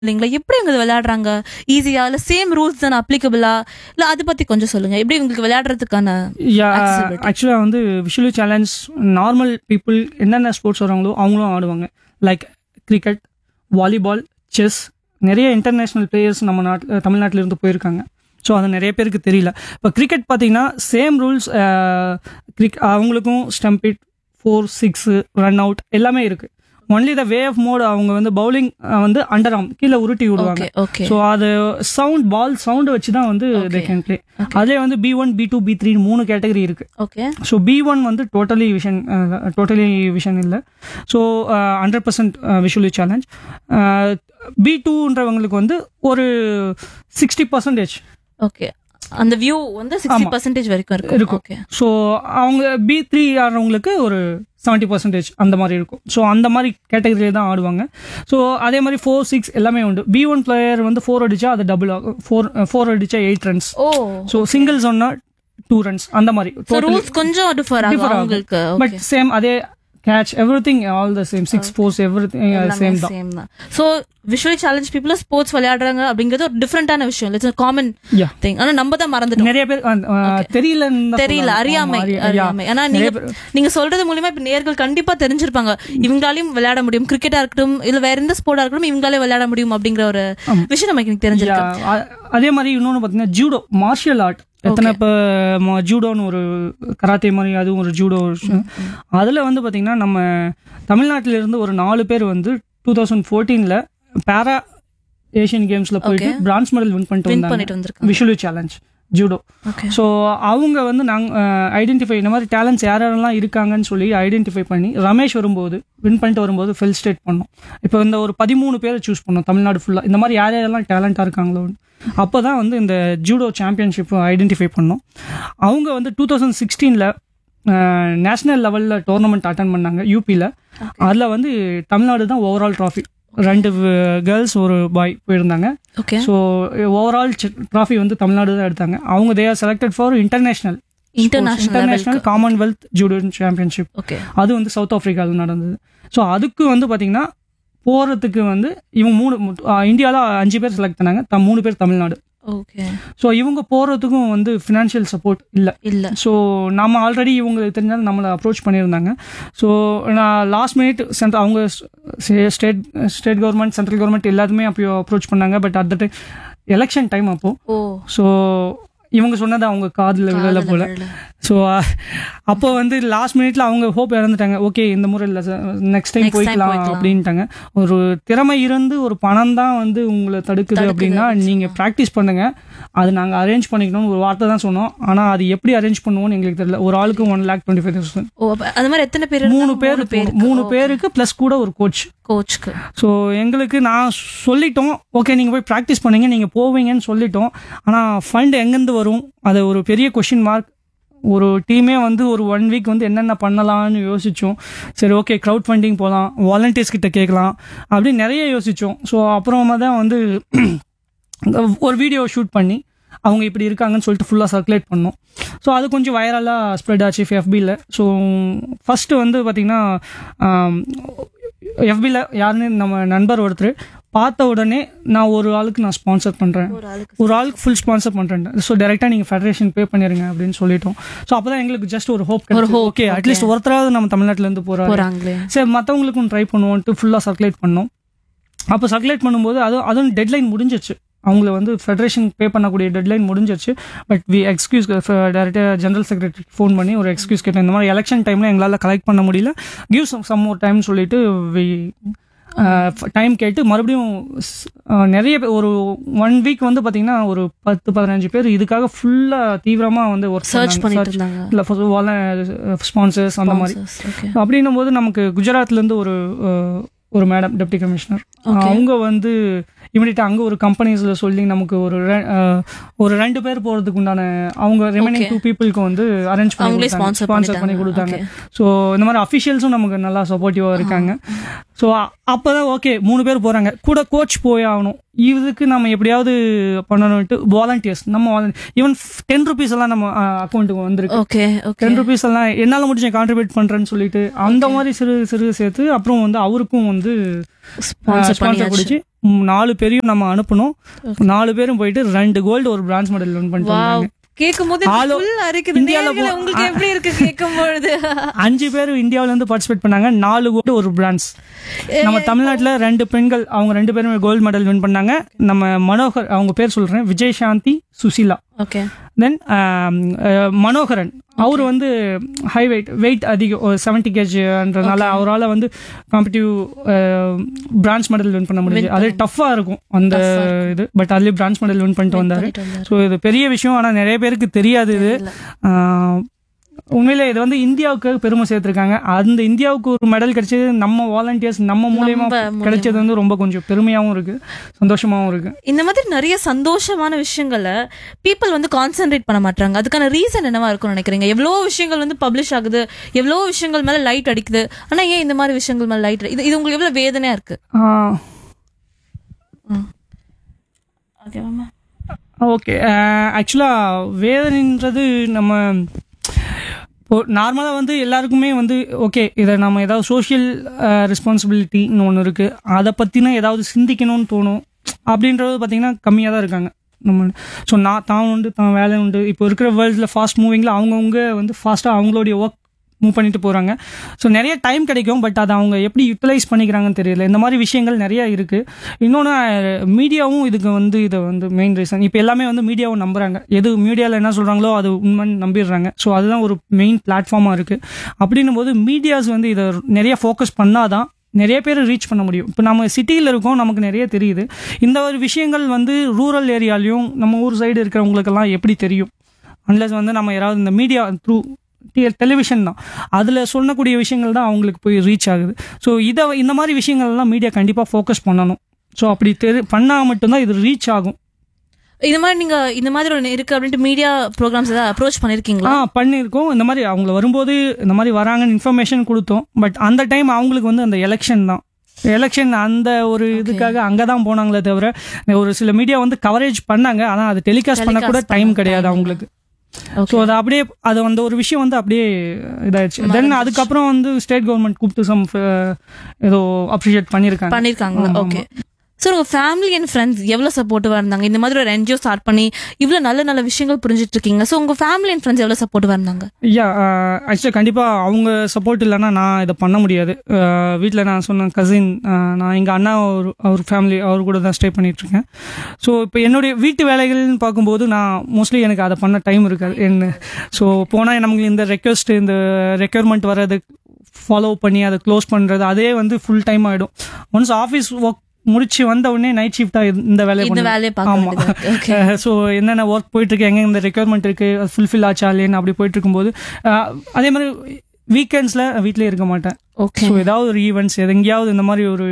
இல்லைங்களா எப்படி அவங்க இதை விளையாடுறாங்க ஈஸியா இல்ல சேம் ரூல்ஸ் தான் அப்ளிகபிளா இல்ல அதை பத்தி கொஞ்சம் சொல்லுங்க எப்படி உங்களுக்கு விளையாடுறதுக்கான Accessibility. ஆக்சுவலாக வந்து விஷுவலி சேலஞ்ச் நார்மல் பீப்புள் என்னென்ன ஸ்போர்ட்ஸ் வராங்களோ அவங்களும் ஆடுவாங்க லைக் கிரிக்கெட் வாலிபால் செஸ் நிறைய இன்டர்நேஷ்னல் பிளேயர்ஸ் நம்ம நாட்டில் தமிழ்நாட்டில இருந்து போயிருக்காங்க ஸோ அது நிறைய பேருக்கு தெரியல இப்போ கிரிக்கெட் பார்த்தீங்கன்னா சேம் ரூல்ஸ் கிரிக் அவங்களுக்கும் stumped four six run out எல்லாமே இருக்கு only the way of mode அவங்க வந்து பவுலிங் வந்து அண்டர் ஆம் கீழே உருட்டி விடுவாங்க ஓகே ஓகே ஸோ அது சவுண்ட் பால் சவுண்ட் வச்சு தான் வந்து தே Okay. கேன் ப்ளே அதுலேயே வந்து B one B two B three மூணு கேட்டகரி இருக்கு ஓகே ஸோ பி ஒன் வந்து டோட்டலி விஷன் டோட்டலி விஷன் இல்லை so hundred percent visually challenge B டூன்றவங்களுக்கு வந்து ஒரு சிக்ஸ்டி பர்சன்டேஜ் ஓகே அந்த வியூ வந்து சிக்ஸ்டி பர்சன்டேஜ் வரைக்கும் இருக்கும் இருக்கும். ஓகே ஸோ அவங்க பி த்ரீ ஆடுறவங்களுக்கு ஒரு செவன்ட்டி பர்சன்டேஜ் அந்த மாதிரி இருக்கும் ஸோ அந்த மாதிரி கேட்டகரியில தான் ஆடுவாங்க ஸோ அதே மாதிரி ஃபோர் சிக்ஸ் எல்லாமே உண்டு பி ஒன் பிளேயர் வந்து ஃபோர் அடிச்சா அது டபுள் ஆகும் ஃபோர் ஃபோர் அடிச்சா eight runs oh so single சொன்னா டூ ரன்ஸ் அந்த மாதிரி ஸோ ரூல்ஸ் கொஞ்சம் டிஃபர் ஆகும் Differ ஆகும். அவங்களுக்கு பட் சேம் அதே catch everything all the same six fours everything same தான் சேம் தான் so visually challenge people sports விளையாடுறாங்க அப்படிங்கிறது ஒரு டிஃப்ரெண்டான விஷயம் இட்ஸ் காமன் யா திங் ஆனா நம்ம தான் மறந்துட்டோம் நிறைய பேர் தெரியல தெரியல அறியாமை அறியாமை ஆனா நீங்க நீங்க சொல்றது மூலியமா இப்ப நேர்கள் கண்டிப்பா தெரிஞ்சிருப்பாங்க இவங்களாலையும் விளையாட முடியும் கிரிக்கெட்டா இருக்கட்டும் இல்ல வேற எந்த ஸ்போர்ட்டா இருக்கட்டும் இவங்களாலே விளையாட முடியும் அப்படிங்கிற ஒரு விஷயம் நமக்கு எனக்கு தெரிஞ்சிருக்கு அதே மாதிரி இன்னொன்னு பாத்தீங்கன்னா ஜூடோ மார்ஷியல் ஆர்ட் எத்தனை இப்போ ஜூடோன்னு ஒரு கராத்தே மாதிரி அதுவும் ஒரு ஜூடோ அதில் வந்து பாத்தீங்கன்னா நம்ம தமிழ்நாட்டில இருந்து ஒரு நாலு பேர் வந்து டூ தௌசண்ட் ஃபோர்டீனில் பேரா ஏஷியன் கேம்ஸ்ல போயிட்டு பிரான்ஸ் மெடல் வின் பண்ணிட்டு வின் வந்தாங்க பண்ணிட்டு வந்திருக்காங்க visually challenge judo okay so அவங்க வந்து நாங்கள் ஐடென்டிஃபை இந்த மாதிரி டேலண்ட்ஸ் யார் யாரெல்லாம் இருக்காங்கன்னு சொல்லி ஐடென்டிஃபை பண்ணி ரமேஷ் வரும்போது வின் பண்ணிட்டு வரும்போது ஃபெல் ஸ்டேட் பண்ணோம் இப்போ இந்த ஒரு பதிமூணு பேரை சூஸ் பண்ணோம் தமிழ்நாடு ஃபுல்லாக இந்த மாதிரி யார் யாரெல்லாம் டேலண்டாக இருக்காங்களோ அப்போ தான் வந்து இந்த ஜூடோ சாம்பியன்ஷிப் ஐடென்டிஃபை பண்ணோம் அவங்க வந்து டூ தௌசண்ட் சிக்ஸ்டீனில் நேஷனல் லெவலில் டோர்னமெண்ட் அட்டன் பண்ணாங்க யூபியில் அதில் வந்து தமிழ்நாடு தான் ஓவரால் ட்ராஃபி ரெண்டு கேர்ள்ஸ் ஒரு பாய் போயிருந்தாங்க ஓகே ஸோ ஓவரால் ட்ராஃபி வந்து தமிழ்நாடு தான் எடுத்தாங்க அவங்க they are selected for international international international commonwealth judo championship okay அது வந்து சவுத் ஆப்பிரிக்காவில் நடந்தது ஸோ அதுக்கு வந்து பார்த்தீங்கன்னா போகிறதுக்கு வந்து இவங்க மூணு இந்தியாவில் அஞ்சு பேர் செலக்ட் பண்ணாங்க த மூணு பேர் தமிழ்நாடு ஓகே ஸோ இவங்க போகிறதுக்கும் வந்து ஃபினான்ஷியல் சப்போர்ட் இல்லை இல்ல ஸோ நம்ம ஆல்ரெடி இவங்களுக்கு தெரிஞ்சாலும் நம்மளை அப்ரோச் பண்ணியிருந்தாங்க ஸோ நான் லாஸ்ட் மினிட் சென்ட் அவங்க state state government central government எல்லாருமே அப்போ அப்ரோச் பண்ணாங்க but at time election time அப்போ ஓ ஸோ இவங்க சொன்னது அவங்க காதில் விழல போல விழல. ஸோ அப்போ வந்து லாஸ்ட் மினிட்ல அவங்க ஹோப் இறந்துட்டாங்க ஓகே இந்த முறை இல்லை நெக்ஸ்ட் டைம் Next time போய்க்கலாம் போய்க்கலாம். அப்படின்ட்டாங்க ஒரு திறமை இருந்து ஒரு பணம் தான் வந்து உங்களை தடுக்குது அப்படின்னா நீங்க ப்ராக்டிஸ் பண்ணுங்க அது நாங்கள் அரேஞ்ச் பண்ணிக்கணும்னு ஒரு வார்த்தை தான் சொன்னோம் ஆனால் அது எப்படி அரேஞ்ச் பண்ணுவோம்னு எங்களுக்கு தெரியல ஒரு ஆளுக்கு one lakh twenty five thousand oh அப்ப அது மாதிரி எத்தனை பேர் மூணு பேர் மூணு பேருக்கு ப்ளஸ் கூட ஒரு கோச் கோச்சுக்கு ஸோ எங்களுக்கு நான் சொல்லிட்டோம் ஓகே நீங்கள் போய் ப்ராக்டிஸ் பண்ணீங்க நீங்கள் போவீங்கன்னு சொல்லிட்டோம் ஆனால் ஃபண்ட் எங்கேருந்து வரும் அது ஒரு பெரிய கொஷின் மார்க் ஒரு டீமே வந்து ஒரு ஒன் வீக் வந்து என்னென்ன பண்ணலாம்னு யோசித்தோம் சரி ஓகே க்ரௌட் ஃபண்டிங் போகலாம் வாலண்டியர்ஸ் கிட்ட கேட்கலாம் அப்படின்னு நிறைய யோசித்தோம் ஸோ அப்புறமா தான் வந்து ஒரு வீடியோ ஷூட் பண்ணி அவங்க இப்படி இருக்காங்கன்னு சொல்லிட்டு ஃபுல்லாக சர்க்குலேட் பண்ணோம் ஸோ அது கொஞ்சம் வைரலாக ஸ்ப்ரெட் ஆச்சு எஃபியில் ஸோ ஃபஸ்ட்டு வந்து பார்த்திங்கன்னா எஃபியில் யாருன்னு நம்ம நண்பர் ஒருத்தர் பார்த்த உடனே நான் ஒரு ஆளுக்கு நான் ஸ்பான்சர் பண்ணுறேன் ஒரு ஆளுக்கு ஒரு ஆளுக்கு ஃபுல் ஸ்பான்சர் பண்ணுறேன் ஸோ டேரெக்டாக நீங்கள் ஃபெடரேஷன் பே பண்ணிருங்க அப்படின்னு சொல்லிட்டோம் ஸோ அப்போ தான் எங்களுக்கு ஜஸ்ட் ஒரு ஹோப் ஒரு hope, ஓகே அட்லீஸ்ட் ஒருத்தராவது நம்ம தமிழ்நாட்டிலேருந்து போகிறாரு போறாங்களே சரி மற்றவங்களுக்கும் ட்ரை பண்ணுவோன்ட்டு ஃபுல்லாக சர்க்குலேட் பண்ணோம் அப்போ சர்க்குலேட் பண்ணும்போது அது அதுவும் டெட்லைன் முடிஞ்சிச்சு அவங்கள வந்து ஃபெடரேஷன் பே பண்ணக்கூடிய டெட்லைன் முடிஞ்சிருச்சு பட் வி எக்ஸ்கியூஸ் டேரெக்டாக ஜென்ரல் செக்ரட்டரி ஃபோன் பண்ணி ஒரு எக்ஸ்கியூஸ் கேட்டேன் இந்த மாதிரி எலெக்ஷன் டைமில் எங்களால் கலெக்ட் பண்ண முடியல கிவ் சம் மோர் டைம் சொல்லிட்டு வி டைம் கேட்டு மறுபடியும் ஸ்- அஹ், நிறைய பேர் ஒரு ஒன் வீக் வந்து பார்த்தீங்கன்னா ஒரு பத்து பதினஞ்சு பேர் இதுக்காக ஃபுல்லாக தீவிரமாக வந்து ஒர்க் சர்ச் பண்ணிட்டு இருந்தாங்க இல்லை ஸ்பான்சர்ஸ் அந்த மாதிரி ஓகே அப்படின்னும் போது நமக்கு குஜராத்ல இருந்து ஒரு அஹ், ஒரு மேடம் டெப்டி கமிஷனர் Okay. அவங்க வந்து இமிடியட்டா அங்க ஒரு கம்பெனிஸ்ல சொல்லி நமக்கு ஒரு ரெ- அஹ், ஒரு ரெண்டு பேர் போறதுக்கு உண்டான அவங்க ரிமைனிங் Okay. டூ பீப்புளுக்கு வந்து அரேஞ்ச் பண்ணி அவங்களே கொடுத்தாங்க. sponsor sponsor பண்ணி பண்ணிட்டாங்க. கொடுத்தாங்க Okay. ஸோ இந்த மாதிரி அஃபிஷியல்ஸும் நமக்கு நல்லா சப்போர்ட்டிவா இருக்காங்க ஸோ அப்பதான் ஓகே மூணு பேர் போறாங்க கூட கோச் போய் ஆகணும் இதுக்கு நம்ம எப்படியாவது பண்ணணும்ட்டு வாலண்டியர்ஸ் நம்ம ஈவன் டென் ருபீஸ் எல்லாம் நம்ம அக்கௌண்ட்டுக்கு வந்திருக்கு ஓகே ஓகே டென் ருபீஸ் எல்லாம் என்னால முடிஞ்ச கான்ட்ரிபியூட் பண்றேன்னு சொல்லிட்டு அந்த மாதிரி சிறு சிறு சேர்த்து அப்புறம் வந்து அவருக்கும் வந்து ஸ்பான்சர் ஸ்பான்சர் பண்ணியாச்சு பிடிச்சி ம், நாலு பேரையும் நம்ம அனுப்பணும் நாலு பேரும் போயிட்டு ரெண்டு கோல்டு ஒரு பிரான்ஸ் மெடல் வின் பண்ணிட்டு வாவ் வந்தாங்க. கேட்கும் போது ஆலோ- full ஆ இருக்குது இந்தியால நேயர்களே, போ- உங்களுக்கு எப்படி இருக்கு கேட்கும் பொழுது அஞ்சு பேர் இந்தியாவுல இருந்து பார்ட்டிசிபேட் பண்ணாங்க நாலு கோல்டு ஒரு பிரான்ஸ் நம்ம தமிழ்நாட்டுல ரெண்டு பெண்கள் அவங்க ரெண்டு பேருமே கோல்டு மெடல் வின் பண்ணாங்க நம்ம மனோகர் அவங்க பேர் சொல்றேன் விஜய் சாந்தி சுசிலா ஓகே தென் மனோகரன் அவர் வந்து ஹை வெயிட் வெயிட் அதிகம் ஒரு செவன்டி கேஜ்ன்றதுனால அவரால் வந்து காம்படிட்டிவ் பிரான்ச் மெடல் வின் பண்ண முடிஞ்சு அது டஃப்பாக இருக்கும் அந்த இது பட் அதுலேயே பிரான்ச் மெடல் வின் பண்ணிட்டு வந்தாரு பண்ணிட்டு வந்தாரு. ஸோ இது பெரிய விஷயம் ஆனால் நிறைய பேருக்கு தெரியாது இது இல்ல. ஆஹ், உண்மையிலே இது வந்து இந்தியாவுக்கு பெருமை சேர்த்திருக்காங்க அந்த இந்தியாவுக்கு ஒரு மெடல் கிடைச்சது நம்ம வாலண்டியர்ஸ் நம்ம மூலியமா நம்ம மூலியமா. கிடைச்சது வந்து ரொம்ப கொஞ்சம் பெருமையாகவும் இருக்கு சந்தோஷமாவும் இருக்கு இந்த மாதிரி நிறைய சந்தோஷமான விஷயங்களை பீப்புள் வந்து கான்சென்ட்ரேட் பண்ண மாட்டாங்க அதுக்கான ரீசன் என்னவா இருக்கும்னு நினைக்கிறீங்க எவ்வளோ விஷயங்கள் வந்து பப்ளிஷ் ஆகுது எவ்வளோ விஷயங்கள் மேல லைட் அடிக்குது ஆனா ஏன் இந்த மாதிரி விஷயங்கள் மேல லைட் இது இது உங்களுக்கு எவ்வளவு வேதனையா இருக்கு ஆஹ், ஓகே ஆக்சுவலாக வேதனைன்றது நம்ம இப்போ நார்மலாக வந்து எல்லாருக்குமே வந்து ஓகே இதை நம்ம ஏதாவது சோஷியல் ரெஸ்பான்சிபிலிட்டின்னு ஒன்று இருக்குது அதை பற்றின ஏதாவது சிந்திக்கணும்னு தோணும் அப்படின்றது பார்த்தீங்கன்னா கம்மியாக தான் இருக்காங்க நம்ம ஸோ நான் தான் உண்டு தான் வேலை உண்டு இப்போ இருக்கிற வேர்ல்டில் ஃபாஸ்ட் மூவிங்கில் அவங்கவுங்க வந்து ஃபாஸ்ட்டாக அவங்களுடைய ஒர்க் மூவ் பண்ணிட்டு போகிறாங்க ஸோ நிறைய டைம் கிடைக்கும் பட் அதை அவங்க எப்படி யூட்டிலைஸ் பண்ணிக்கிறாங்கன்னு தெரியல இந்த மாதிரி விஷயங்கள் நிறைய இருக்குது இன்னொன்று மீடியாவும் இதுக்கு வந்து இதை வந்து மெயின் ரீசன் இப்போ எல்லாமே வந்து மீடியாவும் நம்புறாங்க எது மீடியாவில் என்ன சொல்கிறாங்களோ அது உண்மைன்னு நம்பிடுறாங்க ஸோ அதுதான் ஒரு மெயின் பிளாட்ஃபார்மாக இருக்குது அப்படின்னும் போது மீடியாஸ் வந்து இதை நிறைய ஃபோக்கஸ் பண்ணாதான் நிறைய பேர் ரீச் பண்ண முடியும் இப்போ நம்ம சிட்டியில் இருக்கோம் நமக்கு நிறைய தெரியுது இந்த ஒரு விஷயங்கள் வந்து ரூரல் ஏரியாலையும் நம்ம ஊர் சைடு இருக்கிறவங்களுக்கெல்லாம் எப்படி தெரியும் அன்லஸ் வந்து நம்ம யாராவது இந்த மீடியா த்ரூ டெலிவிஷன் தான் அதில் சொல்லக்கூடிய விஷயங்கள் தான் அவங்களுக்கு போய் ரீச் ஆகுது ஸோ இதை இந்த மாதிரி விஷயங்கள்லாம் மீடியா கண்டிப்பாக ஃபோக்கஸ் பண்ணணும் ஸோ அப்படி தெரி பண்ணால் மட்டும்தான் இது ரீச் ஆகும் இந்த மாதிரி நீங்க இந்த மாதிரி ஒன்று இருக்கு அப்படின்ட்டு மீடியா ப்ரோக்ராம்ஸ் ஏதாவது அப்ரோச் பண்ணிருக்கீங்களா ஆ பண்ணியிருக்கோம் இந்த மாதிரி அவங்கள வரும்போது இந்த மாதிரி வராங்கன்னு இன்ஃபர்மேஷன் கொடுத்தோம் பட் அந்த டைம் அவங்களுக்கு வந்து அந்த எலெக்ஷன் தான் எலெக்ஷன் அந்த ஒரு இதுக்காக அங்கே தான் போனாங்களே தவிர ஒரு சில மீடியா வந்து கவரேஜ் பண்ணாங்க ஆனால் அது டெலிகாஸ்ட் பண்ண கூட Telecast டைம் பண்ண கிடையாது time அவங்களுக்கு Okay. ஸோ அது அப்படியே அது அந்த ஒரு விஷயம் வந்து அப்படியே இதாயிடுச்சு தென் அதுக்கப்புறம் வந்து ஸ்டேட் கவர்மெண்ட் கூப்பிட்டு சம் ஏதோ அப்ரிஷியேட் பண்ணியிருக்காங்க பண்ணிருக்காங்களா ஆமா, ஓகே சார் உங்க ஃபேமிலி அண்ட் ஃப்ரெண்ட்ஸ் எவ்வளவு சப்போர்ட்டிவா இருந்தாங்க இந்த மாதிரி ஒரு என்ஜிஓ ஸ்டார்ட் பண்ணி இவ்வளவு நல்ல நல்ல விஷயங்கள் புரிஞ்சிட்டு இருக்கீங்க சோ உங்க ஃபேமிலி அண்ட் ஃப்ரெண்ட்ஸ் எவ்வளவு சப்போர்ட்டிவா இருந்தாங்க ஐயா ஆக்சுவலாக கண்டிப்பாக அவங்க சப்போர்ட் இல்லைன்னா நான் இதை பண்ண முடியாது வீட்டில் நான் சொன்ன கசின் நான் எங்கள் அண்ணா ஒரு அவர் ஃபேமிலி அவர் கூட தான் ஸ்டே பண்ணிகிட்ருக்கேன் ஸோ இப்போ என்னுடைய வீட்டு வேலைகள்னு பார்க்கும்போது நான் மோஸ்ட்லி எனக்கு அதை பண்ண டைம் இருக்காது என்ன ஸோ போனால் நமக்கு இந்த ரெக்வஸ்ட் இந்த ரெக்யர்மெண்ட் வர்றது ஃபாலோ பண்ணி அதை க்ளோஸ் பண்ணுறது அதே வந்து ஃபுல் டைம் ஆகிடும் ஒன்ஸ் ஆஃபீஸ் ஒர்க் முடிச்சு வந்த உடனே நைட் ஷிஃப்டாக இந்த வேலையை இந்த பண்ணுவேன். வேலையை பார்க்க ஆமா. வேண்டியதா இருக்கு. Okay. ஸோ என்னென்ன ஒர்க் போயிட்டு இருக்கு எங்க இந்த ரெக்யர்மெண்ட் இருக்கு ஃபுல்ஃபில் ஆச்சா இல்லைன்னு அப்படி போயிட்டு இருக்கும்போது அஹ், அதே மாதிரி வீக்கெண்ட்ஸ்ல வீட்லயே இருக்க மாட்டேன் ஓகே ஸோ ஏதாவது ஒரு ஈவெண்ட்ஸ் எங்கேயாவது இந்த மாதிரி ஒரு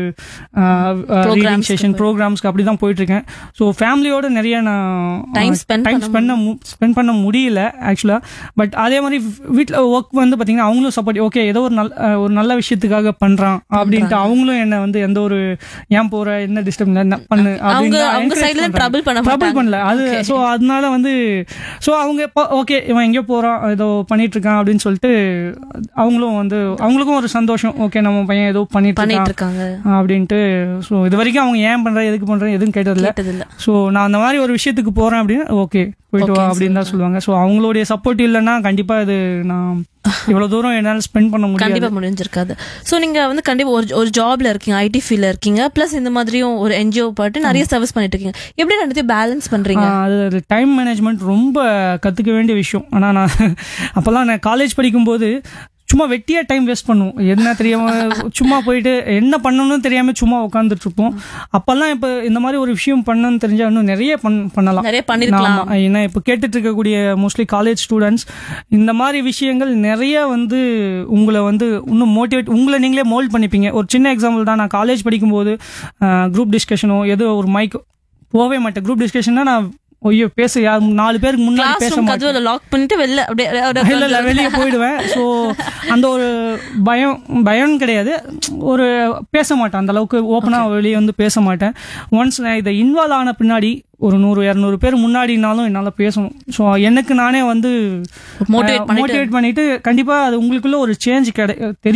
ரீடிங் Programs செஷன் க்கு ப்ரோக்ராம்ஸ்க்கு அப்படி தான் போயிட்டு இருக்கேன் ஸோ ஃபேமிலியோட நிறைய நான் Time spend டைம் பண்ண ஸ்பெண்ட் ஸ்பெண்ட் பண்ண முடியல ஆக்சுவலாக பட் அதே மாதிரி வீட்டில் ஒர்க் வந்து பார்த்தீங்கன்னா அவங்களும் சப்போர்ட் ஓகே ஏதோ ஒரு நல்ல அஹ், ஒரு நல்ல விஷயத்துக்காக பண்றான் அப்படின்ட்டு அவங்களும் என்ன வந்து எந்த ஒரு ஏன் போற என்ன டிஸ்டர்ப் பண்ணு அவங்க அப்படின்னு அவங்க encourage சைடுல பண்றாங்க. ட்ரபிள் பண்ண ட்ரபிள் மாட்டாங்க பண்ணல அது ஸோ அதனால வந்து ஸோ அவங்க ஓகே இவன் எங்கேயோ போறான் ஏதோ பண்ணிட்டு இருக்கான் அப்படின்னு சொல்லிட்டு அவங்களும் வந்து அவங்களுக்கும் ஒரு சந்தோஷம் ஓகே நம்ம பையன் ஏதோ பண்ணிட்டு பண்ணிட்டு இருக்கான் இருக்காங்க அப்படின்ட்டு ஸோ இது வரைக்கும் அவங்க ஏன் பண்ற எதுக்கு பண்ற எதுவும் கேட்டதில்ல கேட்டது இல்ல ஸோ நான் அந்த மாதிரி ஒரு விஷயத்துக்கு போறேன் அப்படின்னா ஓகே போயிட்டு வா Okay, அப்படின்னு தான் சொல்லுவாங்க ஸோ அவங்களுடைய சப்போர்ட் இல்லைன்னா கண்டிப்பா இது நான் இவ்வளவு தூரம் என்னால் ஸ்பெண்ட் பண்ண முடியாது கண்டிப்பா முடிஞ்சிருக்காது சோ நீங்க வந்து கண்டிப்பா ஒரு ஒரு ஜாப்ல இருக்கீங்க ஐடி ஃபீல்ட்ல இருக்கீங்க பிளஸ் இந்த மாதிரியும் ஒரு என்ஜிஓ பாட்டு நிறைய சர்வீஸ் பண்ணிட்டு இருக்கீங்க எப்படி ரெண்டுத்தையும் பேலன்ஸ் பண்றீங்க ஆ, அது டைம் மேனேஜ்மெண்ட் ரொம்ப கற்றுக்க வேண்டிய விஷயம் ஆனால் நான் அப்போல்லாம் நான் காலேஜ் படிக்கும்போது சும்மா வெட்டியாக டைம் வேஸ்ட் பண்ணுவோம் என்ன தெரியாம சும்மா போயிட்டு என்ன பண்ணணும்னு தெரியாம சும்மா உட்காந்துட்டு இருப்போம் அப்போல்லாம் இப்போ இந்த மாதிரி ஒரு விஷயம் பண்ணணும்னு தெரிஞ்சா இன்னும் நிறைய பண் பண்ணலாம் நிறைய பண்ணிருக்கலாம் ஆமா. ஏன்னா இப்போ கேட்டுட்டு இருக்கக்கூடிய மோஸ்ட்லி காலேஜ் ஸ்டூடெண்ட்ஸ் இந்த மாதிரி விஷயங்கள் நிறைய வந்து உங்களை வந்து இன்னும் மோட்டிவேட் உங்களை நீங்களே மோல்ட் பண்ணிப்பீங்க ஒரு சின்ன எக்ஸாம்பிள் தான் நான் காலேஜ் படிக்கும்போது குரூப் டிஸ்கஷனோ ஏதோ ஒரு மைக் போகவே மாட்டேன் குரூப் டிஸ்கஷன்னா நான் ஐயோ பேச யார் நாலு பேருக்கு முன்னாடி கிளாஸ் பேச ரூம் மாட்டேன் கதவுல லாக் பண்ணிட்டு வெளில அப்படியே அப்படியே இல்ல இல்ல வெளியே போயிடுவேன் ஸோ அந்த ஒரு பயம் பயம் கிடையாது ஒரு பேச மாட்டேன் அந்த அளவுக்கு ஓப்பனா வெளியே வந்து பேச மாட்டேன் ஒன்ஸ் நான் இதை இன்வால்வ் ஆன பின்னாடி ஒரு நூறு இரநூறு பேர் முன்னாடினாலும் என்னால் பேசணும் ஸோ எனக்கு நானே வந்து மோட்டிவேட் பண்ணிட்டு மோட்டிவேட் பண்ணிட்டு கண்டிப்பா அது உங்களுக்குள்ள ஒரு சேஞ்ச் கிடை தெரியும்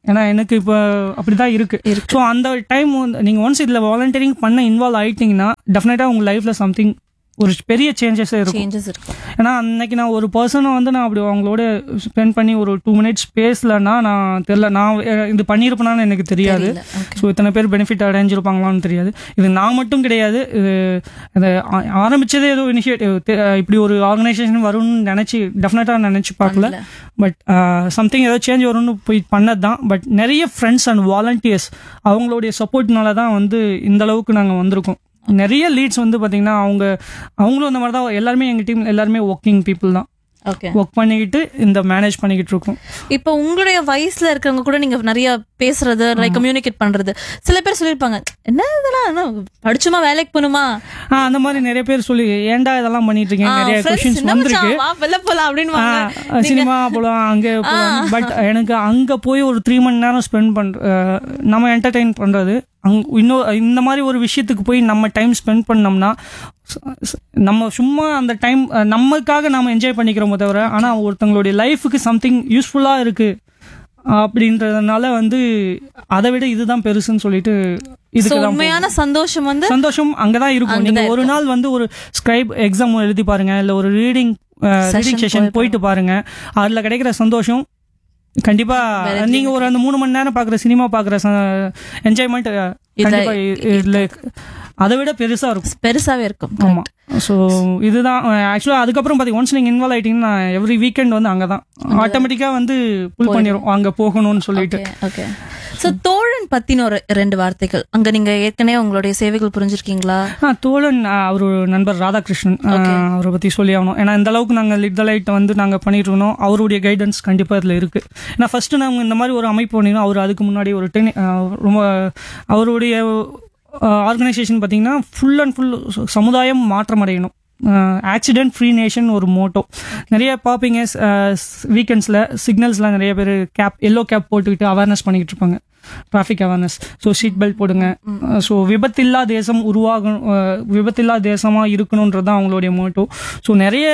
ஏன்னா எனக்கு இப்போ அப்படிதான் இருக்கு ஸோ அந்த டைம் நீங்க ஒன்ஸ் இதுல வாலண்டியரிங் பண்ண இன்வால்வ் ஆயிட்டீங்கன்னா டெஃபினட்டா உங்க லைஃப்ல சம்திங் ஒரு பெரிய சேஞ்சஸ் இருக்கும் சேஞ்சஸ் இருக்கும் ஏன்னா அன்னைக்கு நான் ஒரு பர்சனை வந்து நான் அப்படி அவங்களோட ஸ்பெண்ட் பண்ணி ஒரு டூ மினிட்ஸ் பேசலன்னா நான் தெரியல நான் அஹ், இது பண்ணியிருப்பேனான்னு எனக்கு தெரியாது தெரியல. Okay. ஸோ இத்தனை பேர் பெனிஃபிட் அடைஞ்சிருப்பாங்களான்னு தெரியாது இது நான் மட்டும் கிடையாது இது இது ஆ- ஆரம்பிச்சதே ஏதோ இனிஷியேட்டிவ் இப்படி ஒரு ஆர்கனைசேஷன் வரும்னு நினைச்சு டெஃபினட்டாக நினைச்சு பார்க்கல பண்ணல. பட் சம்திங் ஏதோ சேஞ்ச் வரும்னு போய் பண்ணது தான் பட் நிறைய ஃப்ரெண்ட்ஸ் அண்ட் வாலண்டியர்ஸ் அவங்களுடைய சப்போர்ட்னால தான் வந்து இந்த அளவுக்கு நாங்கள் வந்திருக்கோம் நிறைய லீட்ஸ் வந்து பார்த்தீங்கன்னா அவங்க அவங்களும் இந்த மாதிரி தான் எல்லாருமே எங்கள் டீம் எல்லாருமே ஒர்க்கிங் பீப்புள் தான் ஓகே ஒர்க் பண்ணிக்கிட்டு இந்த மேனேஜ் பண்ணிக்கிட்டு இருக்கோம் இப்போ உங்களுடைய வயசுல இருக்கவங்க கூட நீங்க நிறைய பேசுறது லைக் கம்யூனிகேட் பண்றது சில பேர் சொல்லிருப்பாங்க என்ன இதெல்லாம் என்ன படிச்சுமா வேலைக்கு போகணுமா ஆ அந்த மாதிரி நிறைய பேர் சொல்லி ஏன்டா இதெல்லாம் பண்ணிட்டு இருக்கீங்க நிறைய கொஷின்ஸ் வந்திருக்கு வா வெளில போலாம் அப்படின்னு சினிமா போலாம் அங்கே போலாம் பட் எனக்கு அங்க போய் ஒரு த்ரீ மணி நேரம் ஸ்பெண்ட் பண்ற அஹ், நம்ம என்டர்டெயின் பண்றது அங் இன்னும் இந்த மாதிரி ஒரு விஷயத்துக்கு போய் நம்ம டைம் ஸ்பெண்ட் பண்ணோம்னா ச- ச- நம்ம சும்மா அந்த டைம் நமக்காக நாம என்ஜாய் பண்ணிக்கிறோமோ தவிர ஆனா ஒருத்தங்களுடைய லைஃபுக்கு சம்திங் யூஸ்ஃபுல்லா இருக்கு அப்படின்றதுனால வந்து அதை விட இதுதான் பெருசுன்னு சொல்லிட்டு இதுக்கு தான் உண்மையான சந்தோஷம் வந்து சந்தோஷம் அங்கதான் இருக்கும் நீங்க ஒரு நாள் வந்து ஒரு ஸ்கிரைப் எக்ஸாம் எழுதி பாருங்க இல்ல ஒரு ரீடிங் ரீடிங் செஷன் போயிட்டு பாருங்க அதுல கிடைக்கிற சந்தோஷம் கண்டிப்பா நீங்க ஒரு அந்த மூணு மணி நேரம் பாக்குற சினிமா பாக்குற என்ஜாய்மெண்ட் கண்டிப்பா இ- இதுல அதை விட பெருசா இருக்கும் பெருசாவே இருக்கும் ஆமா ஸோ இதுதான் ஆக்சுவலா அதுக்கப்புறம் பாத்தீங்க ஒன்ஸ் நீங்க இன்வால்வ் ஆயிட்டீங்கன்னா எவ்ரி வீக்கெண்ட் வந்து அங்கதான் ஆட்டோமேட்டிக்கா வந்து புல் பண்ணிரும் அங்க போகணும்னு சொல்லிட்டு ஓகே சோ தோழன் பத்தின ஒரு ரெண்டு வார்த்தைகள் அங்க நீங்க ஏற்கனவே உங்களுடைய சேவைகள் புரிஞ்சிருக்கீங்களா ஆ தோழன் ஆ, அவர் ஒரு நண்பர் ராதாகிருஷ்ணன் ஆ, அவரை பத்தி சொல்லி ஆகணும் ஏன்னா இந்த அளவுக்கு நாங்க லிட் லைட் வந்து நாங்க பண்ணிட்டு இருந்தோம் அவருடைய கைடன்ஸ் கண்டிப்பா இதுல இருக்கு ஏன்னா ஃபர்ஸ்ட் நாங்க இந்த மாதிரி ஒரு அமைப்பு பண்ணினோம் அவர் அதுக்கு முன்னாடி ஒரு டென் ரொம்ப அவருடைய ஆர்கனைசேஷன் பார்த்தீங்கன்னா ஃபுல் அண்ட் ஃபுல் சமுதாயம் மாற்றம் அடையணும் ஆக்சிடென்ட் ஃப்ரீ நேஷன் ஒரு மோட்டோ நிறைய பார்ப்பீங்க வீக்கெண்ட்ஸில் சிக்னல்ஸ்லாம் நிறைய பேர் கேப் எல்லோ கேப் போட்டுக்கிட்டு அவேர்னஸ் பண்ணிக்கிட்டு இருப்பாங்க traffic awareness so seat belt போடுங்க ஸோ விபத்தில்லா தேசம் உருவாகணும் அஹ், விபத்தில்லா தேசமாக இருக்கணுன்றது தான் அவங்களுடைய மோட்டோ ஸோ நிறைய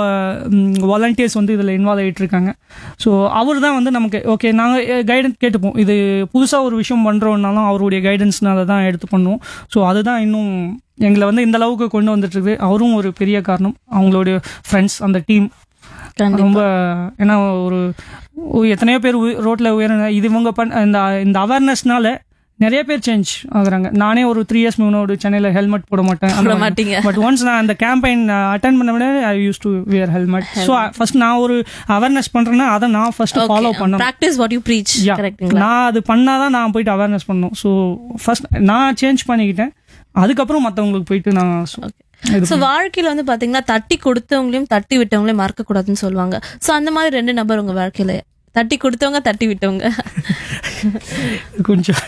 வாலண்டியர்ஸ் வந்து இதில் இன்வால்வ் ஆகிட்டு இருக்காங்க ஸோ அவர் தான் வந்து நமக்கு ஓகே நாங்கள் கைடன்ஸ் கேட்டுப்போம் இது புதுசாக ஒரு விஷயம் பண்ணுறோம்னாலும் அவருடைய கைடன்ஸ்னால தான் எடுத்து பண்ணுவோம் ஸோ அதுதான் இன்னும் எங்களை வந்து இந்த அளவுக்கு கொண்டு வந்துட்டு இருக்கு அவரும் ஒரு பெரிய காரணம் அவங்களுடைய ஃப்ரெண்ட்ஸ் அந்த டீம் ரொம்ப ஏன்னா ஒரு ஒரு எத்தனையோ பேர் உயி- ரோட்ல உயர இது இவங்க பண்ண இந்த இந்த அவேர்னஸ்னால நிறைய பேர் சேஞ்ச் ஆகுறாங்க நானே ஒரு த்ரீ இயர்ஸ் முன்னோடு சென்னையில ஹெல்மெட் போட மாட்டேன் போட மாட்டீங்க. பட் ஒன்ஸ் நான் அந்த கேம்பெயின் அட்டன் பண்ண விட I use to wear helmet so first நான் ஒரு அவேர்னஸ் பண்றேன்னா அதை நான் ஃபர்ஸ்ட் ஃபாலோ பண்ணணும் practice what you preach Yeah. கரெக்ட்டுங்களா நான் அது பண்ணாதான் நான் போயிட்டு அவேர்னஸ் பண்ணணும் ஸோ ஃபர்ஸ்ட் நான் சேஞ்ச் பண்ணிக்கிட்டேன் அதுக்கப்புறம் மற்றவங்களுக்கு போயிட்டு நான் சொ- இது சோ வாழ்க்கையில வந்து பாத்தீங்கன்னா தட்டி கொடுத்தவங்களையும் தட்டி விட்டவங்களையும் மறக்க கூடாதுன்னு சொல்லுவாங்க சோ அந்த மாதிரி ரெண்டு நபர் உங்க வாழ்க்கையில தட்டி கொடுத்தவங்க தட்டி விட்டவங்க கொஞ்சம்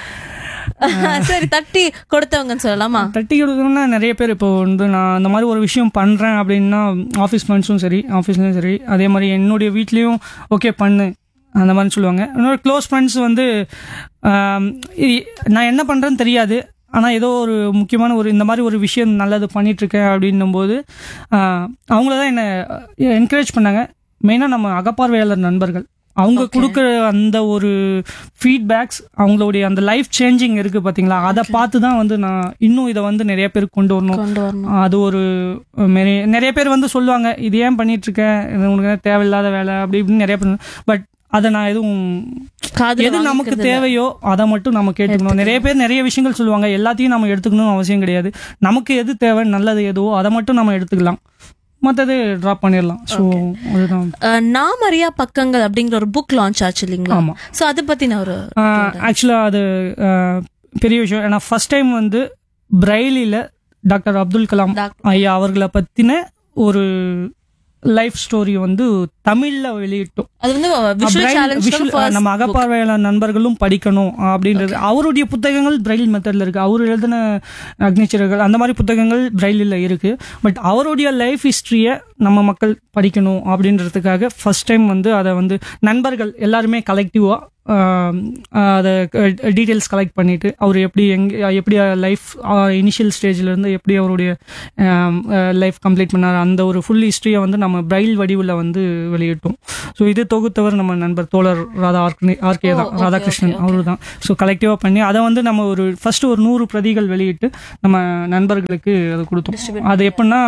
சரி தட்டி கொடுத்தவங்கன்னு சொல்லலாமா தட்டி கொடுக்கணும்னா நிறைய பேர் இப்போ வந்து நான் இந்த மாதிரி ஒரு விஷயம் பண்ணுறேன் அப்படின்னா ஆஃபீஸ் ஃப்ரெண்ட்ஸும் சரி ஆஃபீஸ்லேயும் சரி அதே மாதிரி என்னுடைய வீட்லேயும் ஓகே பண்ணு அந்த மாதிரி சொல்லுவாங்க என்னோட க்ளோஸ் ஃப்ரெண்ட்ஸ் வந்து ஆம், இ- நான் என்ன பண்ணுறேன்னு தெரியாது ஆனால் ஏதோ ஒரு முக்கியமான ஒரு இந்த மாதிரி ஒரு விஷயம் நல்லது பண்ணிட்டு இருக்கேன் அப்படின்னும் போது அவங்கள தான் என்னை என்கரேஜ் பண்ணாங்க மெயினாக நம்ம அகப்பார்வையாளர் நண்பர்கள் அவங்க கொடுக்குற அந்த ஒரு ஃபீட்பேக்ஸ் அவங்களுடைய அந்த லைஃப் சேஞ்சிங் இருக்கு பாத்தீங்களா அதை பார்த்து தான் வந்து நான் இன்னும் இதை வந்து நிறைய பேருக்கு கொண்டு வரணும் கொண்டு வரணும் அது ஒரு மெரி- நிறைய பேர் வந்து சொல்லுவாங்க இது ஏன் பண்ணிட்டு இருக்க இது உனக்கு என்ன தேவையில்லாத வேலை அப்படி இப்படின்னு நிறைய பேர் பட் அதை நான் எதுவும் காதுல எது நமக்கு வாங்கிக்கிறது இல்ல. தேவையோ அதை மட்டும் நம்ம கேட்டுக்கணும் நிறைய பேர் நிறைய விஷயங்கள் சொல்லுவாங்க எல்லாத்தையும் நம்ம எடுத்துக்கணும்னு அவசியம் கிடையாது நமக்கு எது தேவை நல்லது எதுவோ அதை மட்டும் நம்ம எடுத்துக்கலாம் மற்றது ட்ராப் பண்ணிடலாம் ஸோ அதுதான் அஹ், நாம் அறியா பக்கங்கள் அப்படிங்கிற ஒரு புக் லான்ச் ஆச்சு இல்லைங்களா ஆமா. சோ அது பத்தின ஒரு ஆக்சுவலாக அது ஆஹ், பெரிய விஷயம் ஏன்னா ஃபர்ஸ்ட் டைம் வந்து பிரைலியில் டாக்டர் அப்துல் கலாம் டாக்டர். ஐயா அவர்களை பற்றின ஒரு லைஃப் ஸ்டோரி வந்து தமிழ்ல வெளியிட்டோம் அது வந்து விஷுவல் Braille- சேலஞ்ச் visual- நம்ம அகப்பார்வையாளர் நண்பர்களும் படிக்கணும் அப்படின்றது அவருடைய புத்தகங்கள் பிரைல் மெத்தட்ல இருக்கு அவர் எழுதின அக்னிச்சிறர்கள் அந்த மாதிரி புத்தகங்கள் பிரைலில் இருக்கு பட் அவருடைய லைஃப் ஹிஸ்டரியை நம்ம மக்கள் படிக்கணும் அப்படின்றதுக்காக ஃபர்ஸ்ட் டைம் வந்து அதை வந்து நண்பர்கள் எல்லாருமே கலெக்டிவா அதை டீட்டெயில்ஸ் கலெக்ட் பண்ணிட்டு அவர் எப்படி எங்க எப்படி லைஃப் இனிஷியல் ஸ்டேஜ்ல இருந்து எப்படி அவருடைய லைஃப் கம்ப்ளீட் பண்ணார் அந்த ஒரு ஃபுல் ஹிஸ்டரியை வந்து நம்ம பிரைல் வடிவில் வந்து வெளியிட்டோம் ஸோ இது தொகுத்தவர் நம்ம நண்பர் தோழர் ராதா ஆர்கே ஆர்கே தான் okay, ராதாகிருஷ்ணன் okay, okay. அவரு தான் ஸோ கலெக்டிவாக பண்ணி அதை வந்து நம்ம ஒரு ஃபர்ஸ்ட் ஒரு நூறு பிரதிகள் வெளியிட்டு நம்ம நண்பர்களுக்கு அது கொடுத்தோம் அது எப்படின்னா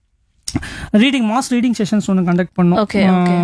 ரீடிங் மாஸ் ரீடிங் செஷன்ஸ் ஒன்று கண்டக்ட் பண்ணோம் Okay, okay.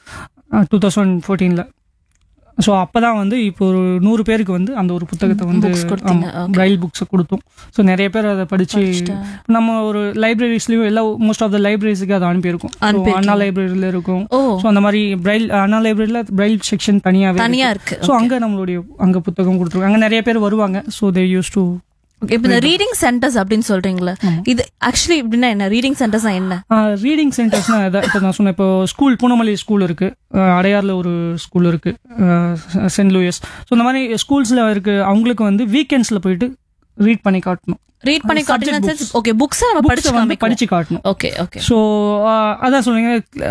டூ தௌசண்ட் ஃபோர்டீனில் ஸோ அப்போ தான் வந்து இப்போ ஒரு நூறு பேருக்கு வந்து அந்த ஒரு புத்தகத்தை வந்து Books கொடுத்தீங்க, okay. பிரைல் புக்ஸை கொடுத்தோம் ஸோ நிறைய பேர் அதை படித்து படிச்சுட்டு. நம்ம ஒரு லைப்ரரிஸ்லயும் எல்லா மோஸ்ட் ஆஃப் த லைப்ரரிஸ்க்கு அதை அனுப்பியிருக்கோம் So, அனுப்பியிருக்கீங்க. அண்ணா லைப்ரரியில இருக்கும் ஓ ஸோ அந்த மாதிரி பிரைல் அண்ணா லைப்ரரியில பிரைல் செக்ஷன் தனியாவே தனியா இருக்கு ஸோ அங்க நம்மளுடைய அங்க புத்தகம் கொடுத்துருக்காங்க அங்க நிறைய பேர் வருவாங்க so they use to Okay, இப்ப இந்த ரீடிங் சென்டர்ஸ் அப்படின்னு சொல்றீங்களா இது ஆக்சுவலி இப்படின்னா என்ன ரீடிங் சென்டர்ஸ் என்ன ரீடிங் சென்டர்ஸ்னா இதான் இப்போ நான் சொன்னேன் இப்போ ஸ்கூல் பூனமல்லி ஸ்கூல் இருக்கு அஹ் அடையார்ல ஒரு ஸ்கூல் இருக்கு அஹ் சென்ட் லூயிஸ் ஸோ இந்த மாதிரி ஸ்கூல்ஸ்ல இருக்கு அவங்களுக்கு வந்து வீக்கெண்ட்ஸ்ல போயிட்டு ரீட் பண்ணி காட்டணும் ரீட் பண்ணி Subject காட்டுங்க ஓகே புக்ஸ் நம்ம Books படிச்சு வந்து காமிக்கணும் படிச்சு காட்டணும் ஓகே ஓகே ஸோ அதான் சொல்லுங்க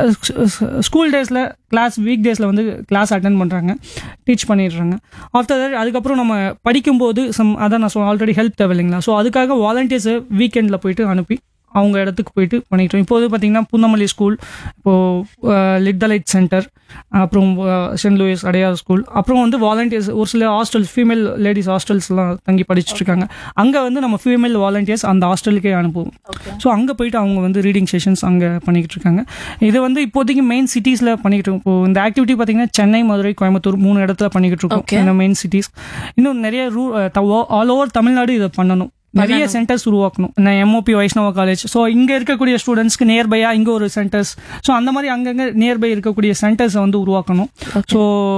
ஸ்கூல் டேஸில் கிளாஸ் வீக் டேஸில் வந்து கிளாஸ் அட்டன் பண்ணுறாங்க டீச் பண்ணிடுறாங்க ஆஃப்டர் தட் அதுக்கப்புறம் நம்ம படிக்கும்போது சம் அதான் நான் ஆல்ரெடி ஹெல்ப் தேவை இல்லைங்களா ஸோ அதுக்காக வாலண்டியர்ஸை வீக்கெண்டில் போயிட்டு அனுப்பி அவங்க இடத்துக்கு போயிட்டு பண்ணிட்டோம் இப்போது பார்த்தீங்கன்னா பூந்தமல்லி ஸ்கூல் இப்போது லிட்தலைட் சென்டர் அப்புறம் சென்ட் லூயிஸ் அடையார் ஸ்கூல் அப்புறம் வந்து வாலண்டியர்ஸ் ஒரு சில ஹாஸ்டல்ஸ் ஃபீமேல் லேடிஸ் ஹாஸ்டல்ஸ்லாம் தங்கி படிச்சுட்டு இருக்காங்க அங்கே வந்து நம்ம ஃபீமேல் வாலண்டியர்ஸ் அந்த ஹாஸ்டலுக்கே அனுப்புவோம் ஸோ அங்கே போயிட்டு அவங்க வந்து ரீடிங் செஷன்ஸ் அங்கே பண்ணிக்கிட்டு இருக்காங்க இது வந்து இப்போதைக்கு மெயின் சிட்டிஸில் பண்ணிக்கிட்டு இருக்கோம் இப்போ இந்த ஆக்டிவிட்டி பார்த்தீங்கன்னா சென்னை மதுரை கோயம்புத்தூர் மூணு இடத்துல பண்ணிக்கிட்டு Okay. இருக்கோம் இந்த மெயின் சிட்டிஸ் இன்னும் நிறைய ரூ ஆல் ஓவர் தமிழ்நாடு இதை பண்ணணும் நிறைய சென்டர்ஸ் உருவாக்கணும் நான் எம்ஓபி வைஷ்ணவ காலேஜ் ஸோ இங்கே இருக்கக்கூடிய ஸ்டூடெண்ட்ஸ்க்கு நியர்பையா இங்கே ஒரு சென்டர்ஸ் ஸோ அந்த மாதிரி அங்கங்கே நியர்பை இருக்கக்கூடிய சென்டர்ஸை வந்து உருவாக்கணும் ஸோ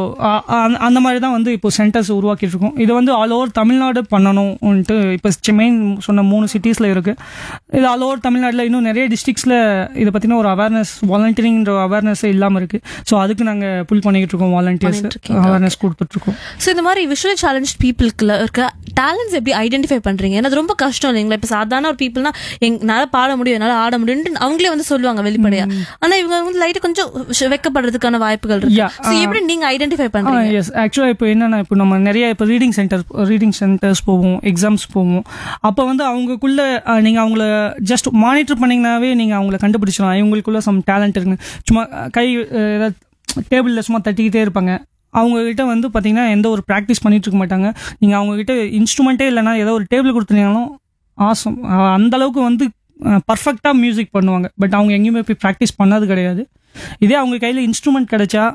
அந்த மாதிரி தான் வந்து இப்போ சென்டர்ஸ் உருவாக்கிட்டு இருக்கோம் இது வந்து ஆல் ஓவர் தமிழ்நாடு பண்ணணும்ன்ட்டு இப்போ மெயின் சொன்ன மூணு சிட்டிஸில் இருக்கு இது ஆல் ஓவர் தமிழ்நாட்டில் இன்னும் நிறைய டிஸ்ட்ரிக்ஸில் இதை பற்றின ஒரு அவேர்னஸ் வாலண்டியரிங்ன்ற அவேர்னஸே இல்லாமல் இருக்கு ஸோ அதுக்கு நாங்கள் புல் பண்ணிக்கிட்டு இருக்கோம் வாலண்டியர்ஸ் பண்ணிட்டு இருக்கீங்க, அவேர்னஸ் கொடுத்துட்ருக்கோம் ஸோ இந்த மாதிரி விஷுவலி சேலஞ்ச் பீப்புளுக்குள்ள இருக்க டேலண்ட்ஸ் எப்படி ஐடென்டிஃபை பண்றீங்க ஏன்னா அது ரொம்ப கஷ்டம் இல்லைங்களா இப்போ சாதாரண ஒரு பீப்புள்னா என்னால பாட முடியும் என்னால ஆட முடியும்னு அவங்களே வந்து சொல்லுவாங்க வெளிப்படையா ஆனா இவங்க வந்து லைட்டா கொஞ்சம் ஷ- வெட்கப்படுறதுக்கான வாய்ப்புகள் இருக்கு Yeah, So எப்படி நீங்க ஐடென்டிஃபை பண்றீங்க எஸ் ஆக்சுவலாக இப்போ என்னன்னா இப்போ நம்ம நிறைய இப்போ ரீடிங் சென்டர் ரீடிங் சென்டர்ஸ் போவோம் எக்ஸாம்ஸ் போவோம் அப்போ வந்து அவங்களுக்குள்ள அஹ், நீங்க அவங்கள ஜஸ்ட் மானிட்டர் பண்ணீங்கன்னாவே நீங்க அவங்கள கண்டுபிடிச்சலாம் இவங்களுக்குள்ள சம் டேலண்ட் இருக்கு சும்மா அஹ், கை அஹ், ஏதாவது டேபிளில் சும்மா தட்டிக்கிட்டே இருப்பாங்க அவங்க கிட்ட வந்து பார்த்தீங்கன்னா எந்த ஒரு ப்ராக்டிஸ் பண்ணிட்டு இருக்க மாட்டாங்க நீங்கள் அவங்க கிட்ட இன்ஸ்ட்ருமெண்ட்டே இல்லைன்னா ஏதோ ஒரு டேபிள் கொடுத்தீங்கனாலும் ஆசம் அந்த அளவுக்கு வந்து பர்ஃபெக்டாக மியூசிக் பண்ணுவாங்க பட் அவங்க எங்கேயுமே போய் ப்ராக்டிஸ் பண்ணது கிடையாது இதே அவங்க கையில் இன்ஸ்ட்ருமெண்ட் கிடைச்சா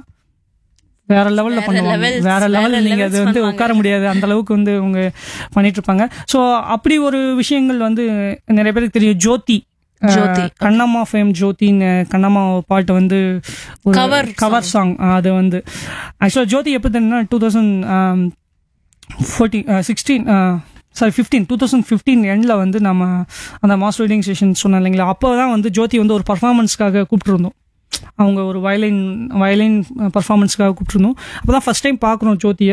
வேற லெவல்ல வேற பண்ணுவாங்க levels, வேற வேற லெவல்ல நீங்க levels அது வந்து பண்ணுவாங்க. உட்கார முடியாது அந்த அளவுக்கு வந்து அவங்க பண்ணிட்டு இருப்பாங்க ஸோ அப்படி ஒரு விஷயங்கள் வந்து நிறைய பேருக்கு தெரியும் ஜோதி அஹ், ஜோதி. கண்ணம்மா ஃபேம் ஜோதின்னு கண்ணம்மா பாட்டு வந்து ஒரு Cover கவர் சாங் அது வந்து ஆக்சுவலாக ஜோதி எப்போ தெரியும்னா two thousand fourteen sixteen sorry fifteen two thousand fifteen எண்டில் வந்து நம்ம அந்த மாஸ் ரீடிங் செஷன் சொன்னோம் இல்லைங்களா அப்போ தான் வந்து ஜோதி வந்து ஒரு பர்ஃபார்மன்ஸ்க்காக கூப்பிட்டுருந்தோம் அவங்க ஒரு வயலின் வயலின் பர்ஃபார்மன்ஸ்க்காக கூப்பிட்டுருந்தோம் அப்போ தான் ஃபஸ்ட் டைம் பார்க்குறோம் ஜோதியை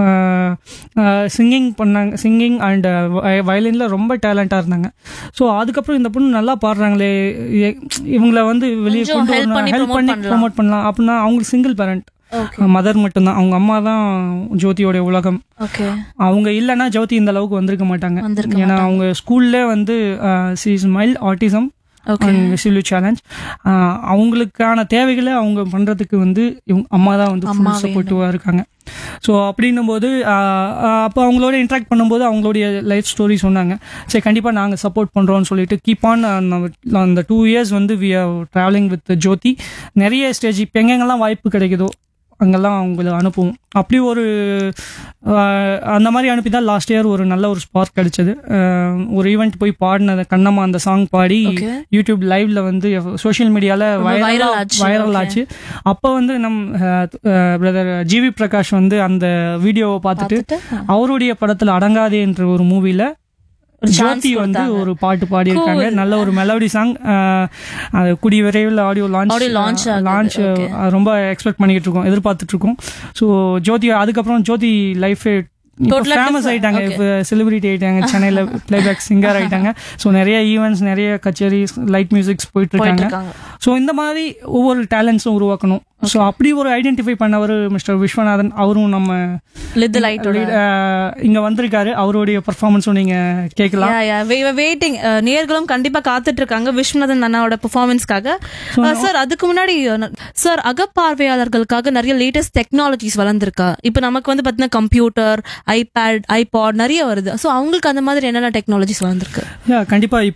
சிங்கிங் பண்ணாங்க சிங்கிங் அண்ட் வயலினில் ரொம்ப டேலண்டாக இருந்தாங்க ஸோ அதுக்கப்புறம் இந்த பொண்ணு நல்லா பாடுறாங்களே எ- இவங்கள வந்து வெளியே கொஞ்சம் கொண்டு help வரணும் பண்ணி ஹெல்ப் promote பண்ணி பண்ணலாம். ப்ரொமோட் பண்ணலாம் அப்படின்னா அவங்களுக்கு சிங்கிள் பேரண்ட் ஓகே மதர் மட்டும்தான் அவங்க அம்மா தான் ஜோதியோட உலகம் ஓகே அவங்க இல்லைன்னா ஜோதி இந்த அளவுக்கு வந்திருக்க மாட்டாங்க வந்திருக்க ஏன்னா அவங்க ஸ்கூல்ல வந்து she is mild autism okay and visual challenge அவங்களுக்கான தேவைகளை அவங்க பண்றதுக்கு வந்து இவங்க அம்மா தான் வந்து ஃபுல் அம்மா சப்போர்ட்டிவாக இருக்காங்க ஸோ அப்படின்னும் போது அப்போ அவங்களோட இன்ட்ராக்ட் பண்ணும்போது அவங்களுடைய லைஃப் ஸ்டோரி சொன்னாங்க சரி கண்டிப்பாக நாங்கள் சப்போர்ட் பண்ணுறோம்னு சொல்லிட்டு கீப் ஆன் அந்த டூ இயர்ஸ் வந்து we are travelling with Jyothi நிறைய ஸ்டேஜ் இப்போ எங்கெங்கெல்லாம் வாய்ப்பு கிடைக்குதோ அங்கெல்லாம் அவங்கள அனுப்புவோம் அப்படி ஒரு ஆஹ், அந்த மாதிரி அனுப்பி தான் லாஸ்ட் இயர் ஒரு நல்ல ஒரு ஸ்பார்க் கிடைச்சது ஆஹ், ஒரு ஈவெண்ட் போய் பாடினது கண்ணம்மா அந்த சாங் பாடி Okay. யூடியூப் லைவ்ல வந்து சோஷியல் மீடியால ரொம்ப viral வைரல் ஆச்சு. Viral Okay. ஆச்சு அப்போ வந்து நம் பிரதர் ஜிவி பிரகாஷ் வந்து அந்த வீடியோவை பார்த்துட்டு பார்த்துட்டு அவருடைய படத்துல அடங்காதே என்ற ஒரு மூவில ஒரு chance ஜோதி வந்து கொடுத்தாங்க. ஒரு பாட்டு பாடியிருக்காங்க Cool. நல்ல ஒரு மெலோடி சாங் அது கூடிய விரைவில் ஆடியோ லான்ச் Audio launch ஆகுது. Launch Okay. ரொம்ப எக்ஸ்பெக்ட் பண்ணிக்கிட்டு இருக்கோம் எதிர்பார்த்துட்டு இருக்கோம் ஸோ ஜோதி அதுக்கப்புறம் ஜோதி லைஃபே Totally ஃபேமஸ் different. ஆயிட்டாங்க Okay. இப்போ செலிபிரிட்டி ஆயிட்டாங்க சென்னையில் பிளேபேக் சிங்கர் ஆயிட்டாங்க ஸோ நிறைய ஈவெண்ட்ஸ் நிறைய கச்சேரிஸ் லைட் மியூசிக்ஸ் போயிட்டு போயிட்டு இருக்காங்க இருக்காங்க ஸோ இந்த மாதிரி ஒவ்வொரு டேலண்ட்ஸும் உருவாக்கணும் ஸோ அப்படி ஒரு ஐடென்டிஃபை பண்ணவர் மிஸ்டர் விஸ்வநாதன் அவரும் நம்ம லித் லைட்டோட அஹ், இங்க வந்திருக்காரு அவருடைய பர்ஃபார்மன்ஸும் நீங்க கேட்கலாம் வெயிட்டிங் நேர்களும் கண்டிப்பா காத்துட்டு இருக்காங்க விஸ்வநாதன் அண்ணாவோட பெர்ஃபார்மன்ஸ்க்காக சார் அதுக்கு முன்னாடி சார் அகப்பார்வையாளர்களுக்காக நிறைய லேட்டஸ்ட் டெக்னாலஜிஸ் வளர்ந்துருக்கா இப்போ நமக்கு வந்து பாத்தீங்கன்னா கம்ப்யூட்டர் ஐபேட் ஐபாட் நிறைய வருது ஸோ அவங்களுக்கு அந்த மாதிரி என்னென்ன டெக்னாலஜிஸ் வளர்ந்துருக்கு யா கண்டிப்பா